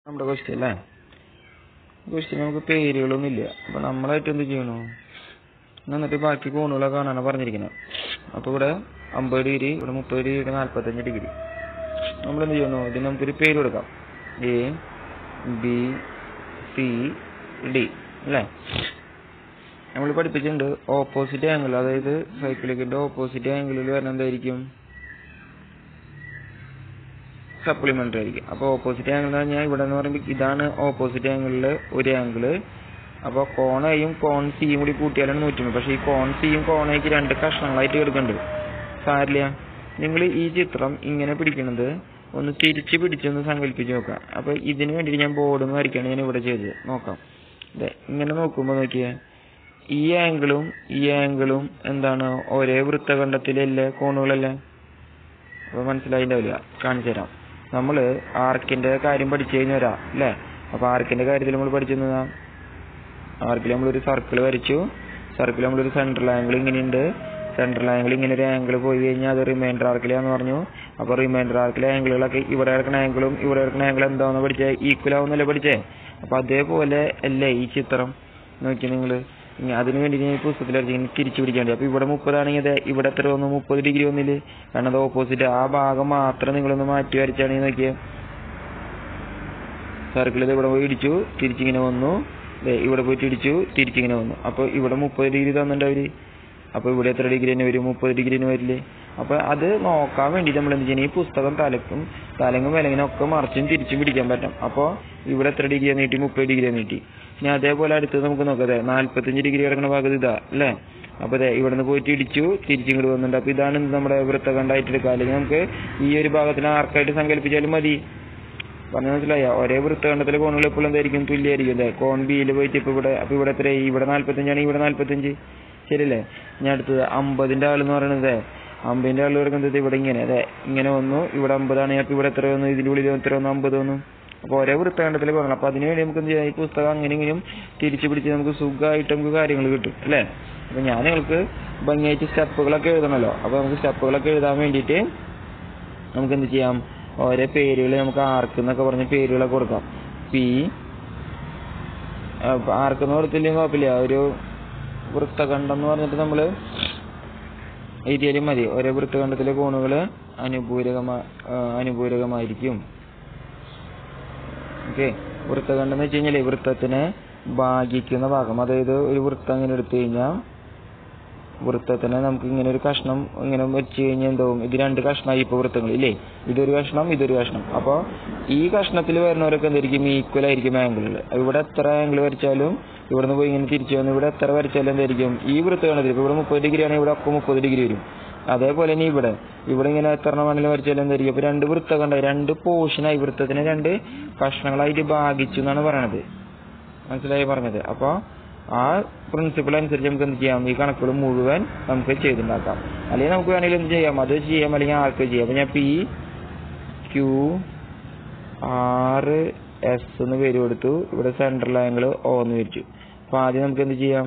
നമ്മുടെ ക്വസ്റ്റ്യൻ അല്ലേ ക്വസ്റ്റ്യൻ നമുക്ക് പേരുകളൊന്നും ഇല്ല അപ്പൊ നമ്മളായിട്ട് എന്ത് ചെയ്യണു എന്നിട്ട് ബാക്കി കോണുകളൊക്കെ കാണാനാണ് പറഞ്ഞിരിക്കുന്നത് അപ്പൊ ഇവിടെ അമ്പത് ഡിഗ്രി ഇവിടെ മുപ്പത് ഡിഗ്രി ഇവിടെ നാല്പത്തഞ്ച് ഡിഗ്രി നമ്മൾ എന്ത് ചെയ്യുന്നു ഇതിന് നമുക്കൊരു പേര് കൊടുക്കാം എ ബി സി ഡി അല്ലേ നമ്മൾ പഠിപ്പിച്ചിട്ടുണ്ട് ഓപ്പോസിറ്റ് ആംഗിൾ അതായത് സൈക്ലിക്കിന്റെ ഓപ്പോസിറ്റ് ആംഗിളിൽ വരുന്ന എന്തായിരിക്കും സപ്ലിമെന്ററി ആയിരിക്കും അപ്പോൾ ഓപ്പോസിറ്റ് ആംഗിൾ എന്ന് പറഞ്ഞാൽ ഇവിടെ എന്ന് പറയുമ്പോൾ ഇതാണ് ഓപ്പോസിറ്റ് ആംഗിളിൽ ഒരു ആംഗിള് അപ്പോൾ കോൺ എയും കോൺ സിയും കൂടി കൂട്ടിയാലാണ് നൂറ്റി പക്ഷേ ഈ കോൺ സിയും കോൺ എക്ക് രണ്ട് കഷ്ണങ്ങളായിട്ട് എടുക്കുന്നുണ്ട് സാരില്ല നിങ്ങൾ ഈ ചിത്രം ഇങ്ങനെ പിടിക്കുന്നത് ഒന്ന് തിരിച്ച് പിടിച്ചൊന്ന് സങ്കല്പിച്ച് നോക്കാം അപ്പോൾ ഇതിന് വേണ്ടിയിട്ട് ഞാൻ ബോർഡ് വരയ്ക്കാണ് ഞാൻ ഇവിടെ ചെയ്തത് നോക്കാം ദേ ഇങ്ങനെ നോക്കുമ്പോൾ നോക്കിയേ ഈ ആംഗിളും ഈ ആംഗിളും എന്താണ് ഒരേ വൃത്തഖണ്ഡത്തിലല്ലേ കോണുകളല്ലേ അപ്പൊ മനസ്സിലായിണ്ടാവില്ല കാണിച്ചു തരാം നമ്മള് ആർക്കിന്റെ കാര്യം പഠിച്ചു കഴിഞ്ഞവരാ അല്ലേ അപ്പൊ ആർക്കിന്റെ കാര്യത്തിൽ നമ്മൾ പഠിച്ചിരുന്നതാ ആർക്കിൽ നമ്മളൊരു സർക്കിൾ വരച്ചു സർക്കിൾ നമ്മളൊരു സെൻട്രൽ ആംഗിൾ ഇങ്ങനെയുണ്ട് സെൻട്രൽ ആംഗിൾ ഇങ്ങനെ ഒരു ആംഗിൾ പോയി കഴിഞ്ഞാൽ അത് റിമൈൻഡർ ആർക്കിലാന്ന് പറഞ്ഞു അപ്പൊ റിമൈൻഡർ ആർക്കിലെ ആംഗിളുകളൊക്കെ ഇവിടെ കിടക്കുന്ന ആംഗിളും ഇവിടെ കിടക്കുന്ന ആംഗിൾ എന്താണെന്ന് പഠിച്ചേ ഈക്വൽ ആവുന്നല്ലേ പഠിച്ചേ അപ്പൊ അതേപോലെ അല്ലേ ഈ ചിത്രം നോക്കി നിങ്ങള് ഇനി അതിന് വേണ്ടി ഞാൻ ഈ പുസ്തകത്തിൽ ഇങ്ങനെ തിരിച്ചു പിടിക്കേണ്ടി അപ്പൊ ഇവിടെ മുപ്പതാണെങ്കിൽ ദേ ഇവിടെ എത്ര വന്നു മുപ്പത് ഡിഗ്രി വന്നില്ലേ കാരണം അത് ഓപ്പോസിറ്റ് ആ ഭാഗം മാത്രം നിങ്ങളൊന്ന് മാറ്റി വരച്ചാണെങ്കിൽ നോക്കിയേ സർക്കിൾ ഇവിടെ പോയി ഇടിച്ചു തിരിച്ചിങ്ങനെ വന്നു ദേ ഇവിടെ പോയിട്ട് ഇടിച്ചു തിരിച്ചിങ്ങനെ വന്നു അപ്പൊ ഇവിടെ മുപ്പത് ഡിഗ്രി തന്നിട്ടുണ്ട് അവര് അപ്പൊ ഇവിടെ എത്ര ഡിഗ്രി തന്നെ വരും മുപ്പത് ഡിഗ്രി തന്നെ വരില്ലേ അപ്പൊ അത് നോക്കാൻ വേണ്ടി നമ്മൾ എന്ത് ചെയ്യണം ഈ പുസ്തകം തലക്കും തലങ്ങും വിലങ്ങിനും ഒക്കെ മറിച്ചും തിരിച്ചും പിടിക്കാൻ പറ്റും അപ്പൊ ഇവിടെ എത്ര ഡിഗ്രി നീട്ടി മുപ്പത് ഡിഗ്രി നീട്ടി ഇനി അതേപോലെ അടുത്തത് നമുക്ക് നോക്കാം നാല്പത്തഞ്ച് ഡിഗ്രി കിടക്കുന്ന ഭാഗത്ത് ഇതാ അല്ലേ അപ്പൊ അതെ ഇവിടെ നിന്ന് പോയിട്ട് ഇടിച്ചു തിരിച്ചിങ്ങോട്ട് വന്നിട്ടുണ്ട് അപ്പൊ ഇതാണ് നമ്മുടെ വൃത്തഖണ്ഡായിട്ട് എടുക്കുക അല്ലെങ്കിൽ നമുക്ക് ഈ ഒരു ഭാഗത്തിന് ആർക്കായിട്ട് സങ്കല്പിച്ചാലും മതി പറഞ്ഞു മനസ്സിലായ ഒരേ വൃത്തഖണ്ഡത്തിലെ കോണുകൾ എപ്പോഴും എന്തായിരിക്കും തുല്യമായിരിക്കും അല്ലേ കോൺ ബിയിൽ പോയിട്ട് ഇപ്പൊ ഇവിടെ അപ്പൊ ഇവിടെ എത്ര ഇവിടെ നാല്പത്തഞ്ചാണെങ്കിൽ ഇവിടെ നാല്പത്തഞ്ച് ശരിയല്ലേ ഞാൻ അടുത്തത് അമ്പതിന്റെ ആളെന്ന് പറയുന്നത് അമ്പതിന്റെ ആള് കിടക്കുന്നത് ഇവിടെ ഇങ്ങനെ അതെ ഇങ്ങനെ വന്നു ഇവിടെ അമ്പതാണെങ്കിൽ അപ്പൊ ഇവിടെ എത്ര വന്നു ഇതിന്റെ ഉള്ളിൽ എത്ര വന്നു അമ്പത് വന്നു അപ്പൊ ഒരേ വൃത്തഖണ്ഡത്തിൽ പോകണം അപ്പൊ അതിനുവേണ്ടി നമുക്ക് എന്ത് ചെയ്യാം ഈ പുസ്തകം അങ്ങനെ ഇങ്ങനെയും തിരിച്ചു പിടിച്ച് നമുക്ക് സുഖമായിട്ട് നമുക്ക് കാര്യങ്ങൾ കിട്ടും അല്ലേ അപ്പൊ ഞാൻ നിങ്ങൾക്ക് ഭംഗിയായിട്ട് സ്റ്റെപ്പുകളൊക്കെ എഴുതണമല്ലോ അപ്പൊ നമുക്ക് സ്റ്റെപ്പുകളൊക്കെ എഴുതാൻ വേണ്ടിയിട്ട് നമുക്ക് എന്ത് ചെയ്യാം ഓരോ പേരുകൾ നമുക്ക് ആർക്ക് എന്നൊക്കെ പറഞ്ഞ പേരുകളൊക്കെ കൊടുക്കാം പി ആർക്ക് എന്ന് കൊടുത്തില്ലെങ്കിൽ കുഴപ്പമില്ല ഒരു വൃത്തഖണ്ഡം എന്ന് പറഞ്ഞിട്ട് നമ്മള് എഴുതിയാലും മതി ഓരോ വൃത്തഖണ്ഡത്തിലെ കോണുകൾ അനുപൂരകമാ അനുപൂരകമായിരിക്കും ഓക്കെ വൃത്തഖണ്ഡം എന്ന് വെച്ച് കഴിഞ്ഞാല് വൃത്തത്തിനെ ഭാഗിക്കുന്ന ഭാഗം അതായത് ഒരു വൃത്തം ഇങ്ങനെ എടുത്തു കഴിഞ്ഞാൽ വൃത്തത്തിനെ നമുക്ക് ഇങ്ങനെ ഒരു കഷ്ണം ഇങ്ങനെ വെച്ച് കഴിഞ്ഞാൽ എന്താവും ഇത് രണ്ട് കഷ്ണമായി ഇപ്പൊ വൃത്തങ്ങൾ ഇല്ലേ ഇതൊരു കഷ്ണം ഇതൊരു കഷ്ണം അപ്പൊ ഈ കഷ്ണത്തിൽ വരുന്നവരൊക്കെ എന്തായിരിക്കും ഈക്വൽ ആയിരിക്കും ആംഗിളുകൾ ഇവിടെ എത്ര ആംഗിൾ വരച്ചാലും ഇവിടുന്ന് പോയി ഇങ്ങനെ തിരിച്ചു വന്ന് ഇവിടെ എത്ര വരച്ചാലും എന്തായിരിക്കും ഈ വൃത്തകണത്തിൽ ഇപ്പൊ ഇവിടെ മുപ്പത് ഡിഗ്രി ആണെങ്കിൽ ഇവിടെ ഒക്കെ മുപ്പത് ഡിഗ്രി വരും അതേപോലെ തന്നെ ഇവിടെ ഇവിടെ ഇങ്ങനെ എത്ര വേണമെങ്കിലും വരച്ചാലും എന്തായിരിക്കും അപ്പൊ രണ്ട് വൃത്തകണ്ട രണ്ട് പോർഷനായി വൃത്തത്തിനെ രണ്ട് കഷ്ണങ്ങളായിട്ട് ഭാഗിച്ചു എന്നാണ് പറയണത് മനസ്സിലായി പറഞ്ഞത് അപ്പൊ ആ പ്രിൻസിപ്പിൾ അനുസരിച്ച് നമുക്ക് എന്ത് ചെയ്യാം ഈ കണക്കുകൾ മുഴുവൻ നമുക്ക് ചെയ്തുണ്ടാക്കാം അല്ലെങ്കിൽ നമുക്ക് വേണമെങ്കിൽ എന്ത് ചെയ്യാം അത് ചെയ്യാം അല്ലെങ്കിൽ ആർക്ക് ചെയ്യാം അപ്പൊ ഞാൻ പി ക്യൂ ആറ് എസ് എന്ന് പേര് കൊടുത്തു ഇവിടെ സെൻട്രൽ ആംഗിൾ ഓ എന്ന് വെച്ചു അപ്പൊ ആദ്യം നമുക്ക് എന്ത് ചെയ്യാം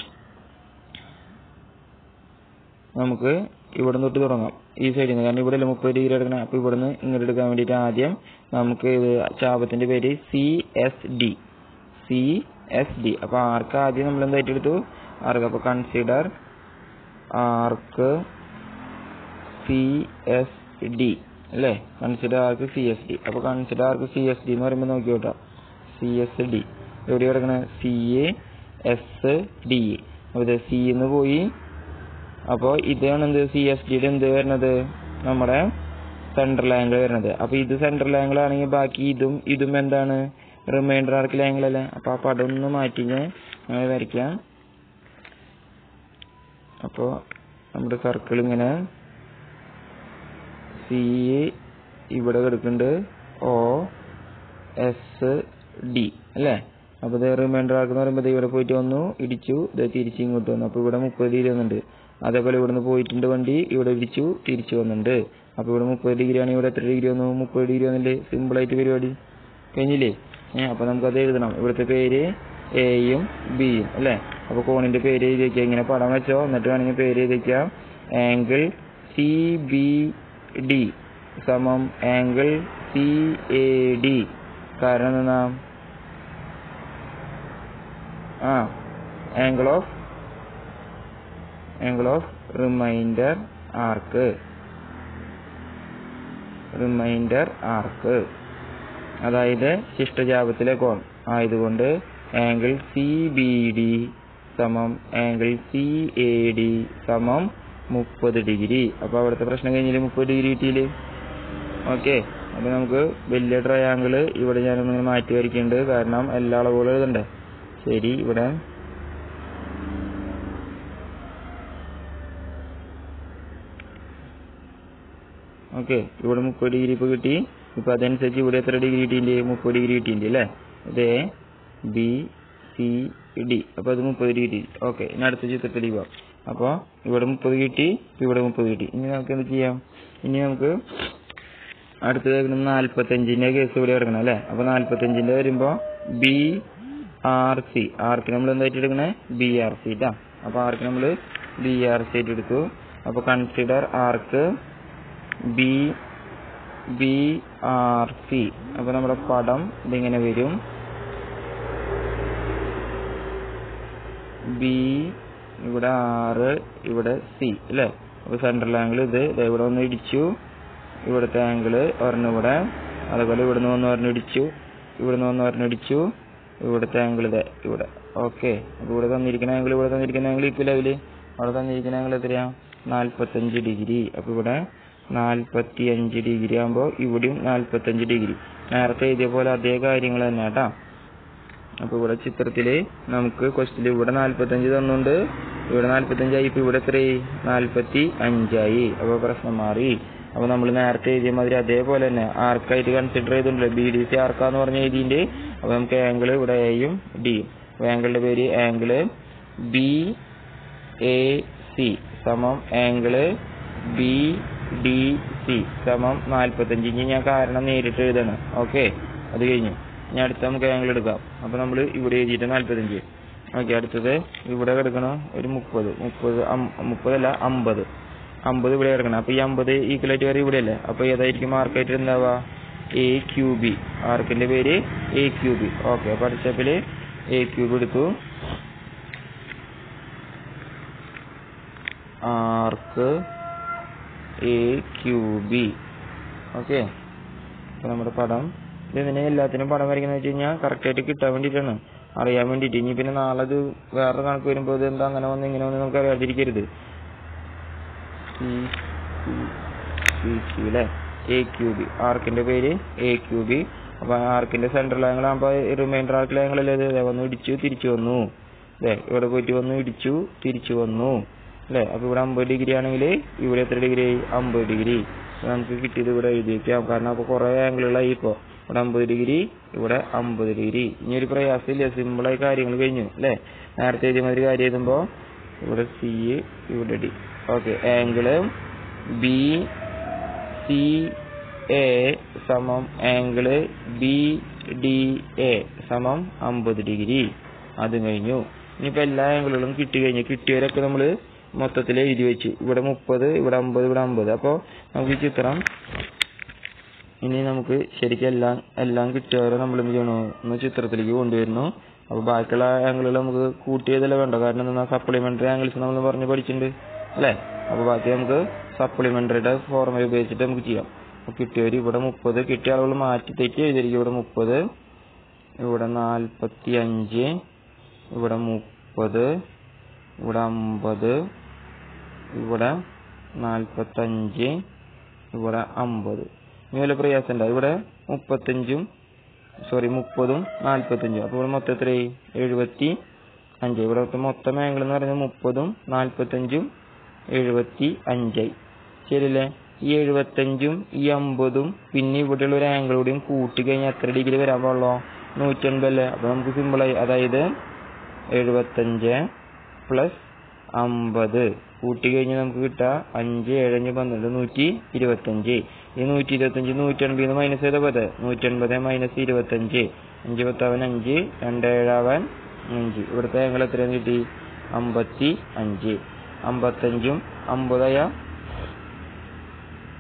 നമുക്ക് ഇവിടെ തൊട്ട് തുടങ്ങാം ഈ സൈഡിൽ നിന്ന് കാരണം ഇവിടെ മുപ്പത് ഡിഗ്രി എടുക്കണം അപ്പൊ ഇവിടുന്ന് ഇങ്ങോട്ട് എടുക്കാൻ വേണ്ടിയിട്ട് ആദ്യം നമുക്ക് ഇത് ചാപത്തിന്റെ പേര് C S D C S D അപ്പൊ ആർക്ക് ആദ്യം നമ്മൾ എന്തായിട്ട് എടുത്തു ആർക്ക് അപ്പൊ consider arc C S D അല്ലേ consider arc C S D അപ്പൊ consider arc C S D എന്ന് പറയുമ്പോൾ നോക്കി കേട്ടോ സി എസ് ഡി എവിടെ കിടക്കണ സി എ എസ് ഡി അപ്പൊ ഇത് സി എന്ന് പോയി അപ്പോ ഇതാണ് എന്ത് സി എസ് ഡിയുടെ എന്ത് വരുന്നത് നമ്മുടെ സെൻട്രൽ ആംഗിൾ വരുന്നത് അപ്പൊ ഇത് സെൻട്രൽ ആംഗിൾ ആണെങ്കിൽ ബാക്കി ഇതും ഇതും എന്താണ് റിമൈൻഡർ ആർക്കിൽ ആംഗിൾ അല്ലേ അപ്പൊ ആ പടം ഒന്ന് മാറ്റി ഞാൻ അങ്ങനെ വരയ്ക്കാം അപ്പോ നമ്മുടെ സർക്കിൾ ഇങ്ങനെ സി ഇവിടെ കിടക്കുന്നുണ്ട് ഒ എസ് ഡി അല്ലേ അപ്പൊ ഇത് റിമൈൻഡർ ആർക്ക് എന്ന് പറയുമ്പോൾ ഇവിടെ പോയിട്ട് വന്നു ഇടിച്ചു ഇത് തിരിച്ച് ഇങ്ങോട്ട് വന്നു അപ്പൊ ഇവിടെ മുപ്പത് ഡിഗ്രി വന്നിട്ടുണ്ട് അതേപോലെ ഇവിടുന്ന് പോയിട്ടുണ്ട് വണ്ടി ഇവിടെ ഇടിച്ചു തിരിച്ചു വന്നിട്ടുണ്ട് അപ്പൊ ഇവിടെ മുപ്പത് ഡിഗ്രി ആണെങ്കിൽ ഇവിടെ എത്ര ഡിഗ്രി വന്നു മുപ്പത് ഡിഗ്രി വന്നില്ലേ സിമ്പിൾ ആയിട്ട് പരിപാടി കഴിഞ്ഞില്ലേ ഏഹ് അപ്പൊ നമുക്കത് എഴുതണം ഇവിടുത്തെ പേര് എയും ബിയും അല്ലേ അപ്പൊ കോണിന്റെ പേര് എഴുതി വെക്കുക ഇങ്ങനെ പടം വെച്ചോ എന്നിട്ട് വേണമെങ്കിൽ പേര് എഴുതി വെക്കാം ആംഗിൾ സി ബി ഡി സമം ആംഗിൾ സി എ ഡി കാരണം എന്താ ആ angle of angle of remainder arc remainder arc അതായത് ശിഷ്ടജാപത്തിലെ കോൺ ആയതുകൊണ്ട് ആംഗിൾ സി ബി ഡി സമം ആംഗിൾ സി എ ഡി സമം മുപ്പത് ഡിഗ്രി അപ്പൊ അവിടുത്തെ പ്രശ്നം കഴിഞ്ഞില്ലേ മുപ്പത് ഡിഗ്രി കിട്ടിയില്ലേ ഓക്കെ അപ്പൊ നമുക്ക് വലിയ ട്രയാങ്കിള് ഇവിടെ ഞാനൊന്ന് മാറ്റി വരയ്ക്കുന്നുണ്ട് കാരണം എല്ലാ അളവുകളും എഴുതണ്ടേ ശരി ഇവിടെ ഓക്കെ ഇവിടെ മുപ്പത് ഡിഗ്രി ഇപ്പൊ കിട്ടി ഇപ്പൊ അതനുസരിച്ച് ഇവിടെ എത്ര ഡിഗ്രി കിട്ടിയില്ലേ മുപ്പത് ഡിഗ്രി കിട്ടിയില്ലേ അല്ലേ ഇതേ ബി സി ഡി അപ്പൊ അത് മുപ്പത് ഡിഗ്രി കിട്ടി ഓക്കെ ഇനി അടുത്ത ചിത്രത്തിലേക്ക് പോവാം അപ്പൊ ഇവിടെ മുപ്പത് കിട്ടി ഇവിടെ മുപ്പത് കിട്ടി ഇനി നമുക്ക് എന്ത് ചെയ്യാം ഇനി നമുക്ക് അടുത്തത് വരുന്നത് നാല്പത്തഞ്ചിന്റെ കേസ് ഇവിടെ കിടക്കണം അല്ലെ അപ്പൊ നാല്പത്തഞ്ചിന്റെ വരുമ്പോ ബി ആർ സി ആർക്ക് നമ്മൾ എന്തായിട്ട് എടുക്കണേ ബി ആർ സി ട്ടാ അപ്പൊ ആർക്ക് നമ്മൾ ബി ആർ സി ആയിട്ട് എടുത്തു അപ്പൊ consider arc B B R C അപ്പൊ നമ്മുടെ പടം ഇതിങ്ങനെ വരും ബി ഇവിടെ ആറ് ഇവിടെ സി അല്ലേ അപ്പൊ സെൻട്രൽ ആംഗിൾ ഇത് ദേ ഇവിടെ ഒന്ന് ഇടിച്ചു ഇവിടുത്തെ ആംഗിള് ഒരെണ്ണം ഇവിടെ അതുപോലെ ഇവിടുന്ന് ഒന്ന് ഒരെണ്ണം ഇടിച്ചു ഇവിടുന്ന് ഒന്ന് ഒരെണ്ണം ഇടിച്ചു ഇവിടുത്തെ ആംഗിൾ ഇതേ ഇവിടെ ഓക്കെ അപ്പൊ ഇവിടെ തന്നിരിക്കുന്ന ആംഗിൾ ഇവിടെ തന്നിരിക്കുന്ന ആംഗിൾ ഇപ്പൊ ലെവല് അവിടെ തന്നിരിക്കുന്ന ആംഗിൾ എത്രയാ നാല്പത്തഞ്ച് ഡിഗ്രി അപ്പൊ ഇവിടെ നാല്പത്തി അഞ്ച് ഡിഗ്രി ആകുമ്പോ ഇവിടെയും നാല്പത്തഞ്ച് ഡിഗ്രി നേരത്തെ എഴുതിയ പോലെ അതേ കാര്യങ്ങൾ തന്നെ കേട്ടാ അപ്പൊ ഇവിടെ ചിത്രത്തില് നമുക്ക് ക്വസ്റ്റില് ഇവിടെ നാല്പത്തഞ്ച് തന്നുണ്ട് ഇവിടെ നാല്പത്തഞ്ചായി ഇപ്പൊ ഇവിടെ എത്രയായി നാല്പത്തി അഞ്ചായി അപ്പൊ പ്രശ്നം മാറി അപ്പൊ നമ്മൾ നേരത്തെ എഴുതിയ മാതിരി അതേപോലെ തന്നെ ആർക്കായിട്ട് കൺസിഡർ ചെയ്തിട്ടുണ്ടല്ലോ ബി ഡി സി ആർക്കാന്ന് പറഞ്ഞ എഴുതിന്റെ അപ്പൊ നമുക്ക് ആംഗിൾ ഇവിടെ എയും ഡിയും അപ്പൊ ആംഗിളിന്റെ പേര് ആംഗിള് ബി എ സി സമം ആംഗിള് ബി ഡി സി സമം നാല്പത്തഞ്ച് ഇനി ഞാൻ കാരണം നേരിട്ട് എഴുതണം ഓക്കെ അത് കഴിഞ്ഞു ഇനി അടുത്ത നമുക്ക് ആംഗിൾ എടുക്കാം അപ്പൊ നമ്മൾ ഇവിടെ എഴുതിയിട്ട് നാല്പത്തഞ്ച് ഓക്കെ അടുത്തത് ഇവിടെ കിടക്കണം ഒരു മുപ്പത് മുപ്പത് അം- മുപ്പതല്ല അമ്പത് അമ്പത് ഇവിടെ കിടക്കണം അപ്പൊ ഈ അമ്പത് ഈക്വലായിട്ട് വരെ ഇവിടെ അല്ലേ അപ്പൊ ഏതായിരിക്കും മാർക്കായിട്ട് എന്താവാ എ ക്യൂ ബി ആർക്കിന്റെ പേര് എ ക്യൂ ബി ഓക്കെ അപ്പൊ അടുത്ത സ്റ്റെപ്പില് എ ക്യൂബ് എടുത്തു arc A Q B okay അപ്പൊ നമ്മുടെ പടം ഇതിനെ എല്ലാത്തിനും പടം വരയ്ക്കുന്ന വെച്ച് കഴിഞ്ഞാൽ കറക്റ്റ് ആയിട്ട് കിട്ടാൻ വേണ്ടിയിട്ടാണ് അറിയാൻ വേണ്ടിയിട്ട് ഇനി പിന്നെ നാളെ ഇത് വേറെ കണക്ക് വരുമ്പോൾ ഇത് എന്താ അങ്ങനെ വന്ന് ഇങ്ങനെ വന്ന് നമുക്ക് അറിയാതിരിക്കരുത് അല്ലേ എ ക്യൂ ബി ആർക്കിന്റെ പേര് എ ക്യൂ ബി അപ്പൊ ആർക്കിന്റെ സെൻട്രൽ ആംഗിൾ ആകുമ്പോ റിമൈൻഡർ ആർക്കിലെ ആംഗിൾ അല്ലേ ഇത് വന്നു ഇടിച്ചു തിരിച്ചു വന്നു അല്ലേ ഇവിടെ പോയിട്ട് വന്നു ഇടിച്ചു തിരിച്ചു വന്നു അല്ലേ അപ്പൊ ഇവിടെ അമ്പത് ഡിഗ്രി ആണെങ്കിൽ ഇവിടെ എത്ര ഡിഗ്രി അമ്പത് ഡിഗ്രി നമുക്ക് കിട്ടിയത് ഇവിടെ എഴുതി വെക്കാം കാരണം അപ്പൊ കുറെ ആംഗിളുകളായി ഇപ്പോ ഇവിടെ അമ്പത് ഡിഗ്രി ഇവിടെ അമ്പത് ഡിഗ്രി ഇനി ഒരു പ്രയാസമില്ല സിമ്പിളായി കാര്യങ്ങൾ കഴിഞ്ഞു അല്ലേ നേരത്തെ എഴുതിയ മാതിരി കാര്യം എഴുതുമ്പോ ഇവിടെ സി ഇവിടെ D okay angle B C A സമം ആംഗിള് ബി ഡി എ സമം അമ്പത് ഡിഗ്രി അത് കഴിഞ്ഞു ഇനിയിപ്പോ എല്ലാ ആംഗിളുകളും കിട്ടി കഴിഞ്ഞു കിട്ടിയവരൊക്കെ നമ്മള് മൊത്തത്തിൽ എഴുതി വെച്ചു ഇവിടെ മുപ്പത് ഇവിടെ അമ്പത് ഇവിടെ അമ്പത് അപ്പൊ നമുക്ക് ഈ ചിത്രം ഇനി നമുക്ക് ശരിക്കും എല്ലാം എല്ലാം കിട്ടിയവരെ നമ്മൾ എന്ത് ചെയ്യണു ഒന്ന് ചിത്രത്തിലേക്ക് കൊണ്ടുവരുന്നു അപ്പൊ ബാക്കിയുള്ള ആംഗിളുകൾ നമുക്ക് കൂട്ടിയതല്ലേ വേണ്ട കാരണം എന്താ സപ്ലിമെന്ററി ആംഗിൾസ് നമ്മൾ പറഞ്ഞ് പഠിച്ചിട്ടുണ്ട് അല്ലേ അപ്പൊ ബാക്കി നമുക്ക് സപ്ലിമെന്ററിയുടെ ഫോർമുല ഉപയോഗിച്ചിട്ട് നമുക്ക് ചെയ്യാം അപ്പൊ കിട്ടിയവര് ഇവിടെ മുപ്പത് കിട്ടിയ ആളുകൾ മാറ്റി തെറ്റി എഴുതിയിരിക്കും ഇവിടെ മുപ്പത് ഇവിടെ നാൽപ്പത്തി അഞ്ച് ഇവിടെ മുപ്പത് ഇവിടെ അമ്പത് ഇവിടെ നാൽപ്പത്തഞ്ച് ഇവിടെ അമ്പത് ഇനി വല്ല പ്രയാസം ഉണ്ടോ ഇവിടെ മുപ്പത്തഞ്ചും സോറി മുപ്പതും നാൽപ്പത്തഞ്ചും അപ്പൊ ഇവിടെ മൊത്തം എത്രയായി എഴുപത്തി അഞ്ച് ഇവിടെ മൊത്തം ആംഗിൾ എന്ന് പറയുന്നത് മുപ്പതും നാൽപ്പത്തഞ്ചും എഴുപത്തി അഞ്ചായി ശരിയല്ലേ ഈ എഴുപത്തഞ്ചും ഈ അമ്പതും പിന്നെ ഇവിടെയുള്ള ഒരു ആംഗിൾ കൂടിയും കൂട്ടി കഴിഞ്ഞാൽ എത്ര ഡിഗ്രി വരാൻ പാടുള്ളൂ നൂറ്റൻപത് അല്ലേ അപ്പൊ നമുക്ക് സിമ്പിളായി അതായത് എഴുപത്തഞ്ച് പ്ലസ് അമ്പത് കൂട്ടി കഴിഞ്ഞാൽ നമുക്ക് കിട്ടുക അഞ്ച് ഏഴഞ്ച് പന്ത്രണ്ട് നൂറ്റി ഇരുപത്തഞ്ച് ഈ നൂറ്റി ഇരുപത്തഞ്ച് നൂറ്റൻപതിൽ നിന്ന് മൈനസ് ചെയ്ത പോലെ നൂറ്റൻപത് മൈനസ് ഇരുപത്തഞ്ച് അഞ്ച് പത്താവൻ അഞ്ച് രണ്ട് ഏഴാവൻ അഞ്ച് ഇവിടുത്തെ ആംഗിൾ എത്രയാണ് കിട്ടി അമ്പത്തി അഞ്ച് അമ്പത്തഞ്ചും അമ്പതായ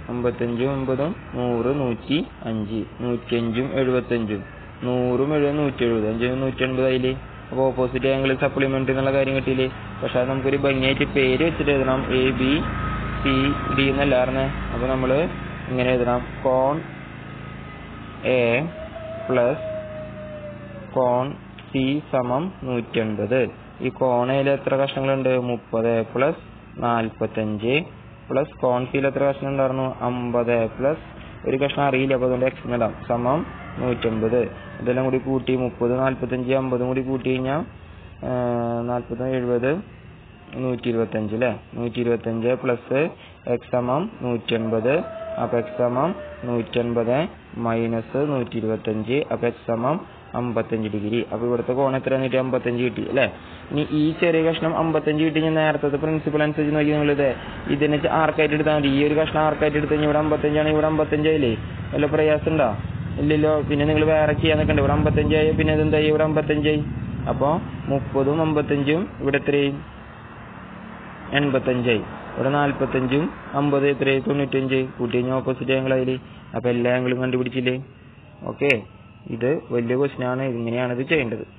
അമ്പത്തഞ്ചും ഒമ്പതും നൂറ് നൂറ്റി അഞ്ച് നൂറ്റിയഞ്ചും എഴുപത്തഞ്ചും നൂറും എഴുപത് നൂറ്റി എഴുപത് അഞ്ചും നൂറ്റി എൺപത് അതില് അപ്പോൾ ഓപ്പോസിറ്റ് ആംഗിൾ സപ്ലിമെന്റ് എന്നുള്ള കാര്യം കിട്ടിയില്ലേ പക്ഷെ അത് നമുക്കൊരു ഭംഗിയായിട്ട് പേര് വെച്ചിട്ട് എഴുതണം എ ബി സി ഡി എന്നല്ല പറഞ്ഞേ അപ്പോൾ നമ്മൾ ഇങ്ങനെ എഴുതണം കോൺ എ പ്ലസ് കോൺ സി സമം നൂറ്റി എൺപത് ഈ കോണയിൽ എത്ര കഷ്ണങ്ങളുണ്ട് മുപ്പത് പ്ലസ് നാൽപ്പത്തഞ്ച് പ്ലസ് കോൺ സിയിൽ എത്ര കഷ്ണം ഉണ്ടായിരുന്നു അമ്പത് പ്ലസ് ഒരു കഷ്ണം അറിയില്ല അപ്പോൾ അതുകൊണ്ട് എക്സ് ഇടാം സമം നൂറ്റമ്പത് ഇതെല്ലാം കൂടി കൂട്ടി മുപ്പത് നാൽപ്പത്തഞ്ച് അമ്പതും കൂടി കൂട്ടി കഴിഞ്ഞാൽ നാൽപ്പത് എഴുപത് നൂറ്റി ഇരുപത്തഞ്ച് അല്ലേ നൂറ്റി ഇരുപത്തഞ്ച് പ്ലസ് എക്സ് സമം നൂറ്റി എൺപത് അപ്പൊ എക്സ് സമം നൂറ്റി എൺപത് മൈനസ് നൂറ്റി ഇരുപത്തഞ്ച് അപ്പൊ എക്സ് സമം അമ്പത്തഞ്ച് ഡിഗ്രി അപ്പൊ ഇവിടുത്തെ കോൺ എത്ര എന്നിട്ട് അമ്പത്തഞ്ച് കിട്ടി അല്ലേ ഇനി ഈ ചെറിയ കഷ്ണം അമ്പത്തഞ്ച് കിട്ടി ഞാൻ നേരത്തെ പ്രിൻസിപ്പൽ അനുസരിച്ച് നോക്കി നിങ്ങൾ ഇത് ഇതിനെ ആർക്കായിട്ട് എടുത്താൽ മതി ഈ ഒരു കഷ്ണം ആർക്കായിട്ട് എടുത്ത് കഴിഞ്ഞാൽ ഇവിടെ അമ്പത്തഞ്ചാണ് ഇവിടെ അമ്പത്തഞ്ചായില്ലേ വല്ല പ്രയാസം ഉണ്ടോ ഇല്ലല്ലോ പിന്നെ നിങ്ങൾ വേറെ ചെയ്യാൻ നിൽക്കണ്ട ഇവിടെ അമ്പത്തഞ്ചായി പിന്നെ ഇതെന്തായി ഇവിടെ അമ്പത്തഞ്ചായി അപ്പൊ മുപ്പതും അമ്പത്തഞ്ചും ഇവിടെ എത്രയായി എൺപത്തഞ്ചായി ഇവിടെ നാല്പത്തഞ്ചും അമ്പത് എത്രയായി തൊണ്ണൂറ്റഞ്ച് കൂട്ടി കഴിഞ്ഞാൽ ഓപ്പോസിറ്റ് ആംഗിൾ ആയില്ലേ അപ്പൊ എല്ലാ ആംഗിളും കണ്ടുപിടിച്ചില്ലേ ഓക്കെ ഇത് വലിയ ക്വസ്റ്റ്യൻ ആണ് ഇങ്ങനെയാണ് ഇത് ചെയ്യേണ്ടത്